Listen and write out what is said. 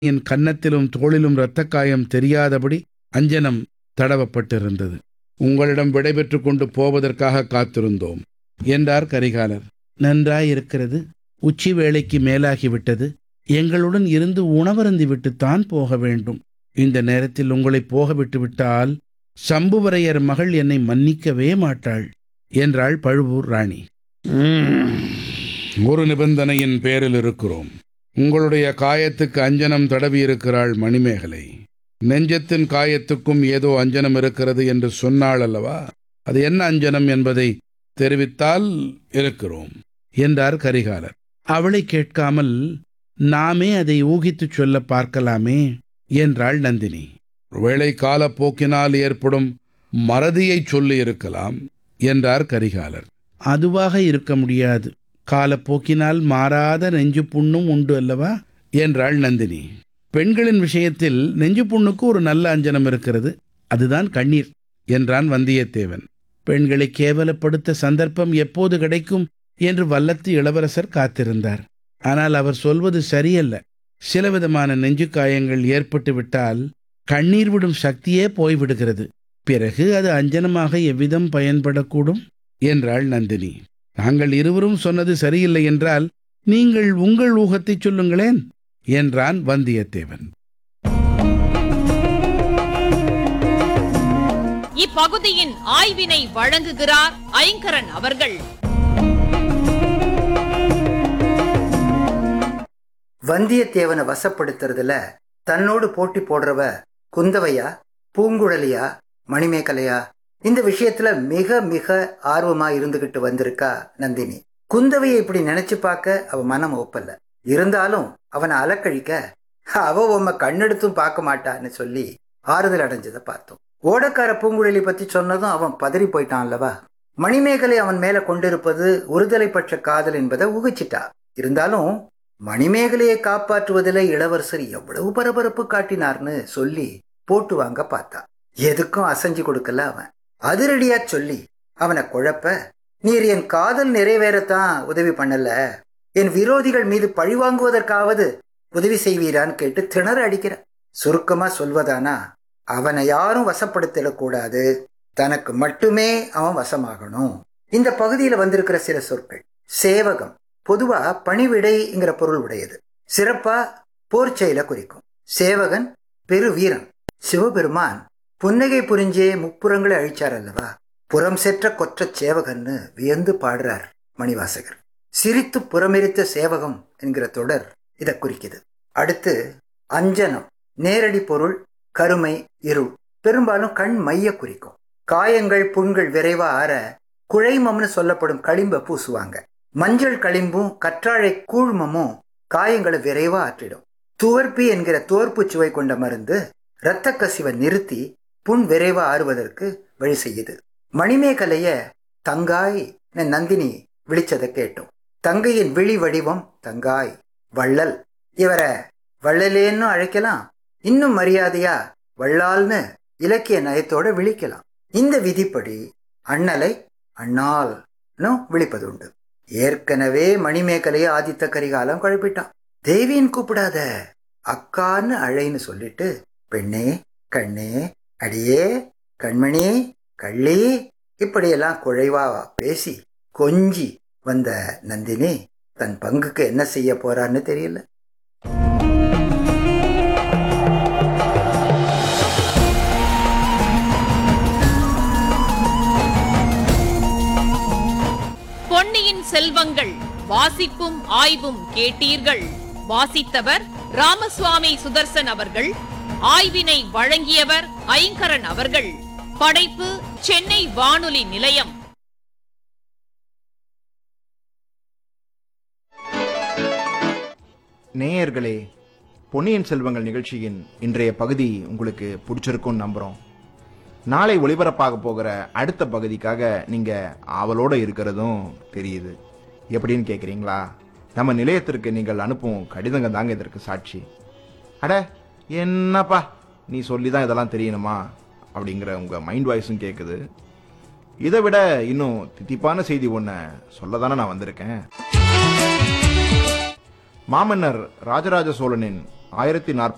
என் கன்னத்திலும் தோளிலும் இரத்தக்காயம் தெரியாதபடி அஞ்சனம் தடவப்பட்டிருந்தது உங்களிடம் விடைபெற்றுக் கொண்டு போவதற்காக காத்திருந்தோம் என்றார் கரிகாலர் நன்றாயிருக்கிறது உச்சி வேளைக்கு மேலாகிவிட்டது எங்களுடன் இருந்து உணவருந்தி விட்டுத்தான் போக வேண்டும் இந்த நேரத்தில் உங்களை போக விட்டுவிட்டால் சம்புவரையர் மகள் என்னை மன்னிக்கவே மாட்டாள் என்றாள் பழுவூர் ராணி "உம், ஒரு நிபந்தனையின் பேரில் இருக்கிறோம் உங்களுடைய காயத்துக்கு அஞ்சனம் தடவியிருக்கிறாள் மணிமேகலை நெஞ்சத்தின் காயத்துக்கும் ஏதோ அஞ்சனம் இருக்கிறது என்று சொன்னாள் அல்லவா அது என்ன அஞ்சனம் என்பதை தெரிவித்தால் இருக்கிறோம் என்றார் கரிகாலர் அவளை கேட்காமல் நாமே அதை ஊகித்துச் சொல்ல பார்க்கலாமே என்றாள் நந்தினி ஒருவேளை காலப்போக்கினால் ஏற்படும் மறதியைச் சொல்லி இருக்கலாம் என்றார் கரிகாலர் அதுவாக இருக்க முடியாது காலப்போக்கினால் மாறாத நெஞ்சு புண்ணும் உண்டு அல்லவா என்றாள் நந்தினி பெண்களின் விஷயத்தில் நெஞ்சு புண்ணுக்கு ஒரு நல்ல அஞ்சனம் இருக்கிறது அதுதான் கண்ணீர் என்றான் வந்தியத்தேவன் பெண்களை கேவலப்படுத்த சந்தர்ப்பம் எப்போது கிடைக்கும் என்று வல்லத்து இளவரசர் காத்திருந்தார் ஆனால் அவர் சொல்வது சரியல்ல சில விதமான நெஞ்சு காயங்கள் ஏற்பட்டு விட்டால் கண்ணீர் விடும் சக்தியே போய்விடுகிறது பிறகு அது அஞ்சனமாக எவ்விதம் பயன்படக்கூடும் என்றாள் நந்தினி நாங்கள் இருவரும் சொன்னது சரியில்லை என்றால் நீங்கள் உங்கள் ஊகத்தைச் சொல்லுங்களேன் என்றான் வந்தியத்தேவன் இப்பகுதியின் ஆய்வினை வழங்குகிறார் ஐங்கரன் அவர்கள் வந்தியத்தேவனை வசப்படுத்துறதுல தன்னோடு போட்டி போடுறவ குந்தவையா பூங்குழலியா மணிமேகலையா இந்த விஷயத்துல மிக மிக ஆர்வமா இருந்துகிட்டு வந்திருக்கா நந்தினி குந்தவையை இப்படி நினைச்சு பார்க்க அவ மனம் ஒப்பல்ல இருந்தாலும் அவனை அலக்கழிக்க அவ உம்ம கண்ணெடுத்தும் பார்க்க மாட்டான்னு சொல்லி ஆறுதல் அடைஞ்சதை பார்த்தோம் ஓடக்கார பூங்குழலி பத்தி சொன்னதும் அவன் பதறி போயிட்டான் அல்லவா மணிமேகலை அவன் மேல கொண்டிருப்பது ஒருதலை பட்ச காதல் என்பதை ஊகிச்சிட்டா இருந்தாலும் மணிமேகலையை காப்பாற்றுவதில் இளவரசர் எவ்வளவு பரபரப்பு காட்டினார்னு சொல்லி போட்டு வாங்க பார்த்தா எதுக்கும் அசைஞ்சு கொடுக்கல அவன் அதிரடியா சொல்லி அவனை குழப்ப நீர் என் காதல் நிறைவேறத்தான் உதவி பண்ணல என் விரோதிகள் மீது பழிவாங்குவதற்காவது உதவி செய்வீரான்னு கேட்டு திணற அடிக்கிற சுருக்கமா சொல்வதானா அவனை யாரும் வசப்படுத்திடக்கூடாது தனக்கு மட்டுமே அவன் வசமாகணும் இந்த பகுதியில வந்திருக்கிற சில சொற்கள் சேவகம் பொதுவா பணிவிடைங்கிற பொருள் உடையது சிறப்பா போர் செயலை குறிக்கும் சேவகன் பெரு வீரன் சிவபெருமான் புன்னகை புரிஞ்சே முப்புறங்களை அழிச்சார் அல்லவா புறம் செற்ற கொற்றச் சேவகன்னு வியந்து பாடுறார் மணிவாசகர் சிரித்து புறமெரித்த சேவகம் என்கிற தொடர் இதை குறிக்குது அடுத்து அஞ்சனம் நேரடி பொருள் கருமை இருள் பெரும்பாலும் கண் மைய குறிக்கும் காயங்கள் புண்கள் விரைவா ஆற குழைமம்னு சொல்லப்படும் களிம்பை பூசுவாங்க மஞ்சள் களிம்பும் கற்றாழை கூழ்மமும் காயங்களை விரைவா ஆற்றிடும் துவர்ப்பி என்கிற தோற்பு சுவை கொண்ட மருந்து இரத்த கசிவை நிறுத்தி புண் விரைவா ஆறுவதற்கு வழி செய்யுது மணிமேகலைய தங்காய் நந்தினி விழிச்சதை கேட்டோம் தங்கையின் விழி வடிவம் தங்காய் வள்ளல் இவரை வள்ளலேன்னு அழைக்கலாம் இன்னும் மரியாதையா வள்ளால்னு இலக்கிய நயத்தோட விழிக்கலாம் இந்த விதிப்படி அண்ணலை அண்ணால்னு விழிப்பதுண்டு ஏற்கனவே மணிமேகலையை ஆதித்த கரிகாலம் குழப்பிட்டான் தேவியின் கூப்பிடாத அக்கான்னு அழைன்னு சொல்லிட்டு பெண்ணே கண்ணே அடியே கண்மணி கள்ளி இப்படியெல்லாம் குழைவா பேசி கொஞ்சி வந்த நந்தினி தன் பங்குக்கு என்ன செய்ய போறான்னு தெரியல பொன்னியின் செல்வங்கள் வாசிப்பும் ஆய்வும் கேட்டீர்கள் வாசித்தவர் ராமசுவாமி சுதர்சன் அவர்கள் ஆய்வினை வழங்கியவர் ஐங்கரன் அவர்கள் படைப்பு சென்னை வானொலி நிலையம் நேயர்களே பொன்னியின் செல்வங்கள் நிகழ்ச்சியின் இன்றைய பகுதி உங்களுக்கு பிடிச்சிருக்கும்னு நம்புகிறோம் நாளை ஒளிபரப்பாக போகிற அடுத்த பகுதிக்காக நீங்கள் ஆவலோடு இருக்கிறதும் தெரியுது எப்படின்னு கேட்குறீங்களா நம்ம நிலையத்திற்கு நீங்கள் அனுப்பும் கடிதங்க தாங்க இதற்கு சாட்சி அட என்னப்பா நீ சொல்லி தான் இதெல்லாம் தெரியணுமா அப்படிங்கிற உங்கள் மைண்ட் வாய்ஸும் கேட்குது இதை விட இன்னும் தித்திப்பான செய்தி ஒன்று சொல்ல தானே நான் வந்திருக்கேன் மாமன்னர் ராஜராஜ சோழனின் ஆயிரத்தி நாற்பது